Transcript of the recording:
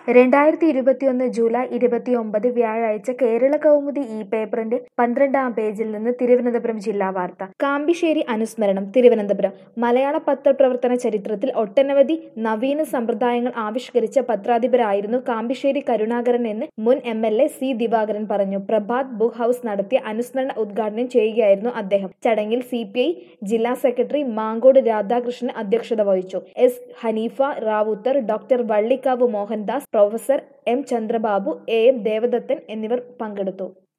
രണ്ടായിരത്തി ഇരുപത്തിയൊന്ന് ജൂലൈ ഇരുപത്തിയൊമ്പത് വ്യാഴാഴ്ച കേരള കൗമുദി ഈ പേപ്പറിന്റെ പന്ത്രണ്ടാം പേജിൽ നിന്ന് തിരുവനന്തപുരം ജില്ലാ വാർത്ത കാമ്പിശ്ശേരി അനുസ്മരണം തിരുവനന്തപുരം മലയാള പത്രപ്രവർത്തന ചരിത്രത്തിൽ ഒട്ടനവധി നവീന സമ്പ്രദായങ്ങൾ ആവിഷ്കരിച്ച പത്രാധിപരായിരുന്നു കാമ്പിശ്ശേരി കരുണാകരൻ എന്ന് മുൻ M L A C Divakaran പറഞ്ഞു പ്രഭാത് ബുക്ക് ഹൌസ് നടത്തിയ അനുസ്മരണ ഉദ്ഘാടനം ചെയ്യുകയായിരുന്നു അദ്ദേഹം ചടങ്ങിൽ സി ജില്ലാ സെക്രട്ടറി മാങ്കോട് രാധാകൃഷ്ണൻ അധ്യക്ഷത വഹിച്ചു S Hanifa Rawther doctor Vallikkavu Mohandas professor M Chandrababu A M Devadathan എന്നിവർ പങ്കെടുത്തു